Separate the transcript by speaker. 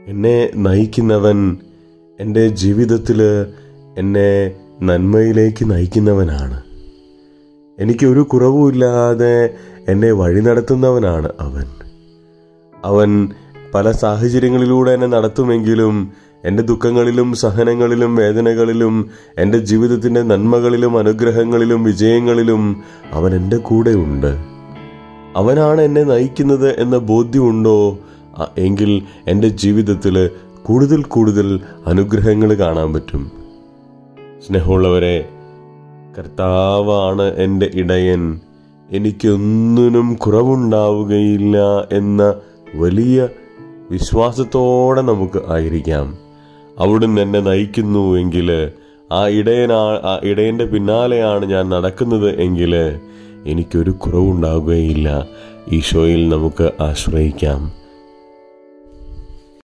Speaker 1: എന്നെ നയിക്കുന്നവൻ എൻ്റെ ജീവിതത്തിൽ എന്നെ നന്മയിലേക്ക് നയിക്കുന്നവനാണ് എനിക്കൊരു കുറവുമില്ലാതെ എന്നെ വഴി നടത്തുന്നവനാണ് അവൻ അവൻ പല സാഹചര്യങ്ങളിലൂടെ എന്നെ നടത്തുമെങ്കിലും എൻ്റെ ദുഃഖങ്ങളിലും സഹനങ്ങളിലും വേദനകളിലും എൻ്റെ ജീവിതത്തിൻ്റെ നന്മകളിലും അനുഗ്രഹങ്ങളിലും വിജയങ്ങളിലും അവൻ എൻ്റെ കൂടെയുണ്ട് അവനാണ് എന്നെ നയിക്കുന്നത് എന്ന ബോധ്യമുണ്ടോ അ- എങ്കിൽ എൻ്റെ ജീവിതത്തിൽ കൂടുതൽ കൂടുതൽ അനുഗ്രഹങ്ങൾ കാണാൻ പറ്റും സ്നേഹമുള്ളവരെ കർത്താവാണ് എൻ്റെ ഇടയൻ എനിക്കൊന്നിനും കുറവുണ്ടാവുകയില്ല എന്ന വലിയ വിശ്വാസത്തോടെ നമുക്ക് ആയിരിക്കാം അവിടുന്ന് എന്നെ നയിക്കുന്നു എങ്കിൽ ആ ഇടയനാ ആ ഇടയൻ്റെ പിന്നാലെയാണ് ഞാൻ നടക്കുന്നത് എങ്കിൽ എനിക്കൊരു കുറവുണ്ടാവുകയില്ല ഈശോയിൽ നമുക്ക് ആശ്രയിക്കാം